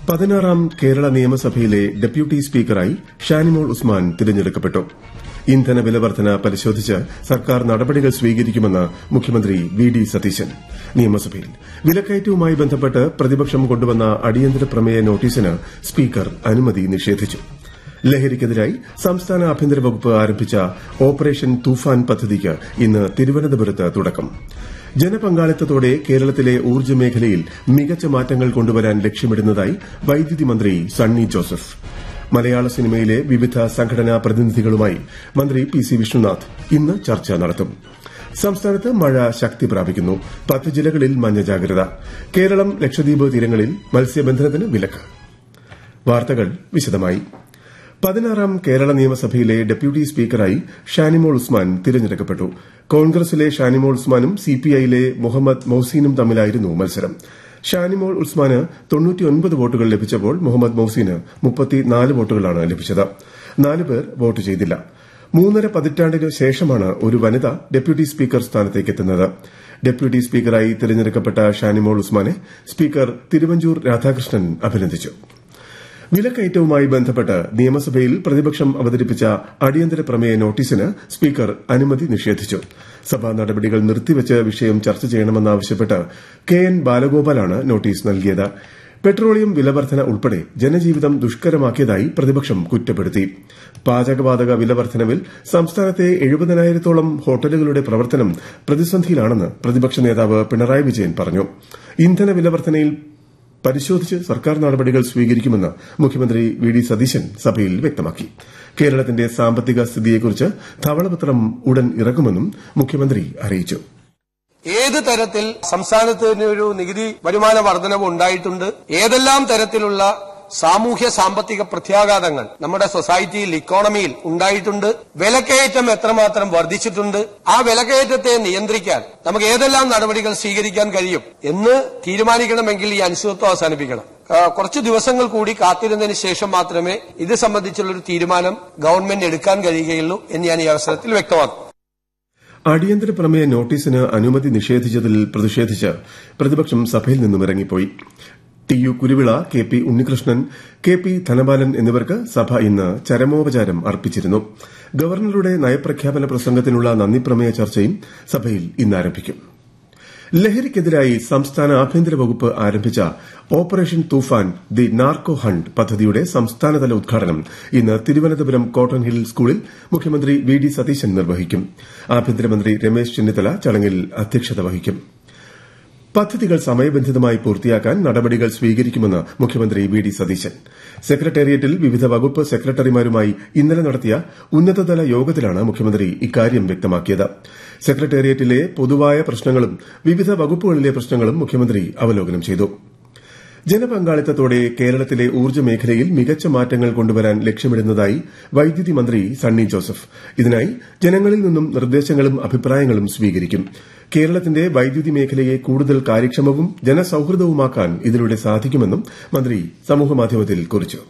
പതിനാറാം കേരള നിയമസഭയിലെ ഡെപ്യൂട്ടി സ്പീക്കറായി ഷാനിമോൾ ഉസ്മാൻ തിരഞ്ഞെടുക്കപ്പെട്ടു ഇന്ധന വിലവർധന പരിശോധിച്ച് സർക്കാർ നടപടികൾ സ്വീകരിക്കുമെന്ന് മുഖ്യമന്ത്രി വി ഡി സതീശൻ നിയമസഭയിൽ വിലക്കയറ്റവുമായി ബന്ധപ്പെട്ട് പ്രതിപക്ഷം കൊണ്ടുവന്ന അടിയന്തര പ്രമേയ നോട്ടീസിന് സ്പീക്കർ അനുമതി നിഷേധിച്ചു ലഹരിക്കെതിരായി സംസ്ഥാന ആഭ്യന്തര വകുപ്പ് ആരംഭിച്ച ഓപ്പറേഷൻ തൂഫാൻ പദ്ധതിക്ക് ഇന്ന് തിരുവനന്തപുരത്ത് തുടക്കം ജനപങ്കാളിത്തത്തോടെ കേരളത്തിലെ ഊർജ്ജ മേഖലയിൽ മികച്ച മാറ്റങ്ങൾ കൊണ്ടുവരാൻ ലക്ഷ്യമിടുന്നതായി വൈദ്യുതി മന്ത്രി സണ്ണി ജോസഫ് മലയാള സിനിമയിലെ വിവിധ സംഘടനാ പ്രതിനിധികളുമായി മന്ത്രി പി സി വിഷ്ണുനാഥ് ഇന്ന് ചർച്ച നടത്തും സംസ്ഥാനത്ത് മഴ ശക്തി പ്രാപിക്കുന്നു പത്ത് ജില്ലകളിൽ മഞ്ഞ ജാഗ്രത കേരളം ലക്ഷദ്വീപ് തീരങ്ങളിൽ മത്സ്യബന്ധനത്തിന് വിലക്ക് വാർത്തകൾ വിശദമായി പതിനാറാം കേരള നിയമസഭയിലെ ഡെപ്യൂട്ടി സ്പീക്കറായി ഷാനിമോൾ ഉസ്മാൻ തിരഞ്ഞെടുക്കപ്പെട്ടു കോൺഗ്രസിലെ ഷാനിമോൾ ഉസ്മാനും സിപിഐയിലെ മുഹമ്മദ് മൌസീനും തമ്മിലായിരുന്നു മത്സരം ഷാനിമോൾ ഉസ്മാന് തൊണ്ണൂറ്റിയൊൻപത് വോട്ടുകൾ ലഭിച്ചപ്പോൾ മുഹമ്മദ് മൌസീന് മുപ്പത്തിനാല് വോട്ടുകളാണ് ലഭിച്ചത് നാല് പേർ വോട്ട് ചെയ്തില്ല മൂന്നര പതിറ്റാണ്ടിനു ശേഷമാണ് ഒരു വനിത ഡെപ്യൂട്ടി സ്പീക്കർ സ്ഥാനത്തേക്ക് എത്തുന്നത് ഡെപ്യൂട്ടി സ്പീക്കറായി തിരഞ്ഞെടുക്കപ്പെട്ട ഷാനിമോൾ ഉസ്മാനെ സ്പീക്കർ തിരുവഞ്ചൂർ രാധാകൃഷ്ണൻ അഭിനന്ദിച്ചു വിലക്കയറ്റവുമായി ബന്ധപ്പെട്ട് നിയമസഭയിൽ പ്രതിപക്ഷം അവതരിപ്പിച്ച അടിയന്തര പ്രമേയ നോട്ടീസിന് സ്പീക്കർ അനുമതി നിഷേധിച്ചു സഭാ നടപടികൾ നിർത്തിവച്ച് വിഷയം ചർച്ച ചെയ്യണമെന്നാവശ്യപ്പെട്ട് കെ എൻ ബാലഗോപാലാണ് നോട്ടീസ് നൽകിയത് പെട്രോളിയം വിലവർധന ഉൾപ്പെടെ ജനജീവിതം ദുഷ്കരമാക്കിയതായി പ്രതിപക്ഷം കുറ്റപ്പെടുത്തി പാചകവാതക വിലവർധനവിൽ സംസ്ഥാനത്തെ എഴുപതിനായിരത്തോളം ഹോട്ടലുകളുടെ പ്രവർത്തനം പ്രതിസന്ധിയിലാണെന്ന് പ്രതിപക്ഷ നേതാവ് പിണറായി വിജയൻ പറഞ്ഞു ഇന്ധന വിലവർധനയിൽ പരിശോധിച്ച് സർക്കാർ നടപടികൾ സ്വീകരിക്കുമെന്ന് മുഖ്യമന്ത്രി വി ഡി സതീശൻ സഭയിൽ വ്യക്തമാക്കി കേരളത്തിന്റെ സാമ്പത്തിക സ്ഥിതിയെക്കുറിച്ച് ധവളപത്രം ഉടൻ ഇറക്കുമെന്നും മുഖ്യമന്ത്രി അറിയിച്ചു ഏത് തരത്തിൽ സംസ്ഥാനത്തിന് ഒരു നികുതി വരുമാന വർധനവ് ഉണ്ടായിട്ടുണ്ട് ഏതെല്ലാം തരത്തിലുള്ള സാമൂഹ്യ സാമ്പത്തിക പ്രത്യാഘാതങ്ങൾ നമ്മുടെ സൊസൈറ്റിയിൽ ഇക്കോണമിയിൽ ഉണ്ടായിട്ടുണ്ട് വിലക്കയറ്റം എത്രമാത്രം വർദ്ധിച്ചിട്ടുണ്ട് ആ വിലക്കയറ്റത്തെ നിയന്ത്രിക്കാൻ നമുക്ക് ഏതെല്ലാം നടപടികൾ സ്വീകരിക്കാൻ കഴിയും എന്ന് തീരുമാനിക്കണമെങ്കിൽ ഈ അനിശ്ചിതത്വം അവസാനിപ്പിക്കണം ആ, കുറച്ച് ദിവസങ്ങൾ കൂടി കാത്തിരുന്നതിന് ശേഷം മാത്രമേ ഇത് സംബന്ധിച്ചുള്ള ഒരു തീരുമാനം ഗവൺമെന്റ് എടുക്കാൻ കഴിയുകയുള്ളൂ എന്ന് ഞാൻ ഈ അവസരത്തിൽ വ്യക്തമാക്കും അടിയന്തര പ്രമേയ നോട്ടീസിന് അനുമതി നിഷേധിച്ചതിൽ പ്രതിഷേധിച്ച് പ്രതിപക്ഷം സഭയിൽ നിന്നും ഇറങ്ങിപ്പോയി T U Kuruvila K P Unnikrishnan K P Dhanapalan എന്നിവർക്ക് സഭ ഇന്ന് ചരമോപചാരം അർപ്പിച്ചിരുന്നു ഗവർണറുടെ നയപ്രഖ്യാപന പ്രസംഗത്തിനുള്ള നന്ദിപ്രമേയ ചർച്ചയും സഭയിൽ ഇന്ന് ആരംഭിക്കും ലഹരിക്കെതിരായി സംസ്ഥാന ആഭ്യന്തര വകുപ്പ് ആരംഭിച്ച operation Toofan the narco hunt പദ്ധതിയുടെ സംസ്ഥാനതല ഉദ്ഘാടനം ഇന്ന് തിരുവനന്തപുരം കോട്ടൺ ഹിൽ സ്കൂളിൽ മുഖ്യമന്ത്രി വി ഡി സതീശൻ നിർവഹിക്കും ആഭ്യന്തരമന്ത്രി രമേശ് ചെന്നിത്തല ചടങ്ങിൽ അധ്യക്ഷത വഹിക്കും പദ്ധതികൾ സമയബന്ധിതമായി പൂർത്തിയാക്കാൻ നടപടികൾ സ്വീകരിക്കുമെന്ന് മുഖ്യമന്ത്രി വി ഡി സതീശൻ സെക്രട്ടേറിയറ്റിൽ വിവിധ വകുപ്പ് സെക്രട്ടറിമാരുമായി ഇന്നലെ നടത്തിയ ഉന്നതതല യോഗത്തിലാണ് മുഖ്യമന്ത്രി ഇക്കാര്യം വ്യക്തമാക്കിയത് സെക്രട്ടേറിയറ്റിലെ പൊതുവായ പ്രശ്നങ്ങളും വിവിധ വകുപ്പുകളിലെ പ്രശ്നങ്ങളും മുഖ്യമന്ത്രി അവലോകനം ചെയ്തു ജനപങ്കാളിത്തത്തോടെ കേരളത്തിലെ ഊർജ്ജ മേഖലയിൽ മികച്ച മാറ്റങ്ങൾ കൊണ്ടുവരാൻ ലക്ഷ്യമിടുന്നതായി വൈദ്യുതി മന്ത്രി സണ്ണി ജോസഫ് ഇതിനായി ജനങ്ങളിൽ നിന്നും നിർദ്ദേശങ്ങളും അഭിപ്രായങ്ങളും സ്വീകരിക്കും കേരളത്തിന്റെ വൈദ്യുതി മേഖലയെ കൂടുതൽ കാര്യക്ഷമവും ജനസൌഹൃദവുമാക്കാൻ ഇതിലൂടെ സാധിക്കുമെന്നും മന്ത്രി സമൂഹമാധ്യമത്തിൽ കുറിച്ചു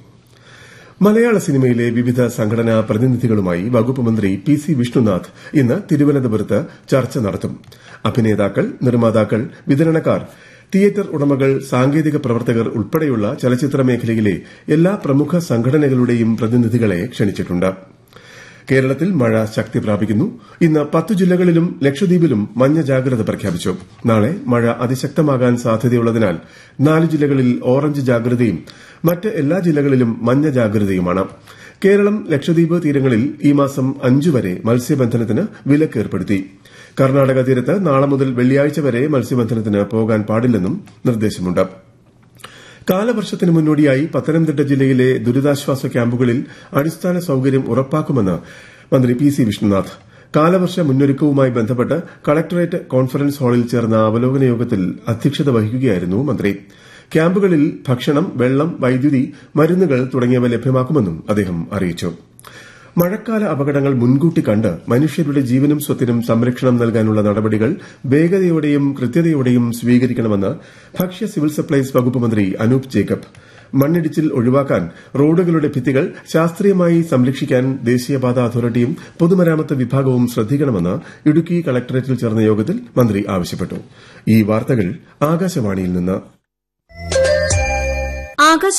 മലയാള സിനിമയിലെ വിവിധ സംഘടനാ പ്രതിനിധികളുമായി വകുപ്പ് മന്ത്രി പി സി വിഷ്ണുനാഥ് ഇന്ന് തിരുവനന്തപുരത്ത് ചർച്ച നടത്തും അഭിനേതാക്കൾ നിർമ്മാതാക്കൾ വിതരണക്കാർ തിയേറ്റർ ഉടമകൾ സാങ്കേതിക പ്രവർത്തകർ ഉൾപ്പെടെയുള്ള ചലച്ചിത്ര മേഖലയിലെ എല്ലാ പ്രമുഖ സംഘടനകളുടെയും പ്രതിനിധികളെ ക്ഷണിച്ചിട്ടുണ്ട് കേരളത്തിൽ മഴ ശക്തി പ്രാപിക്കുന്നു ഇന്ന് പത്ത് ജില്ലകളിലും ലക്ഷദ്വീപിലും മഞ്ഞ ജാഗ്രത പ്രഖ്യാപിച്ചു നാളെ മഴ അതിശക്തമാകാൻ സാധ്യതയുള്ളതിനാൽ നാല് ജില്ലകളിൽ ഓറഞ്ച് ജാഗ്രതയും മറ്റ് എല്ലാ ജില്ലകളിലും മഞ്ഞ ജാഗ്രതയുമാണ് കേരളം ലക്ഷദ്വീപ് തീരങ്ങളിൽ ഈ മാസം അഞ്ചു വരെ മത്സ്യബന്ധനത്തിന് വിലക്ക് ഏർപ്പെടുത്തി കർണാടക തീരത്ത് നാളെ മുതൽ വെള്ളിയാഴ്ച വരെ മത്സ്യബന്ധനത്തിന് പോകാൻ പാടില്ലെന്നും നിർദ്ദേശമുണ്ട് കാലവർഷത്തിന് മുന്നോടിയായി പത്തനംതിട്ട ജില്ലയിലെ ദുരിതാശ്വാസ ക്യാമ്പുകളിൽ അടിസ്ഥാന സൌകര്യം ഉറപ്പാക്കുമെന്ന് മന്ത്രി പി സി വിഷ്ണുനാഥ് കാലവർഷ മുന്നൊരുക്കവുമായി ബന്ധപ്പെട്ട് കളക്ടറേറ്റ് കോൺഫറൻസ് ഹാളിൽ ചേർന്ന അവലോകന യോഗത്തിൽ അധ്യക്ഷത വഹിക്കുകയായിരുന്നു മന്ത്രി ക്യാമ്പുകളിൽ ഭക്ഷണം വെള്ളം വൈദ്യുതി മരുന്നുകൾ തുടങ്ങിയവ ലഭ്യമാക്കുമെന്നും അദ്ദേഹം അറിയിച്ചു മഴക്കാല അപകടങ്ങൾ മുൻകൂട്ടി കണ്ട് മനുഷ്യരുടെ ജീവനും സ്വത്തിനും സംരക്ഷണം നൽകാനുള്ള നടപടികൾ വേഗതയോടെയും കൃത്യതയോടെയും സ്വീകരിക്കണമെന്ന് ഭക്ഷ്യ സിവിൽ സപ്ലൈസ് വകുപ്പ് മന്ത്രി അനൂപ് ജേക്കബ് മണ്ണിടിച്ചിൽ ഒഴിവാക്കാൻ റോഡുകളുടെ ഭിത്തികൾ ശാസ്ത്രീയമായി സംരക്ഷിക്കാൻ ദേശീയപാത അതോറിറ്റിയും പൊതുമരാമത്ത് വിഭാഗവും ശ്രദ്ധിക്കണമെന്ന് ഇടുക്കി കളക്ടറേറ്റിൽ ചേർന്ന യോഗത്തിൽ മന്ത്രി ആവശ്യപ്പെട്ടു ഈ വാർത്തകൾ ആകാശവാണിയിൽ നിന്ന്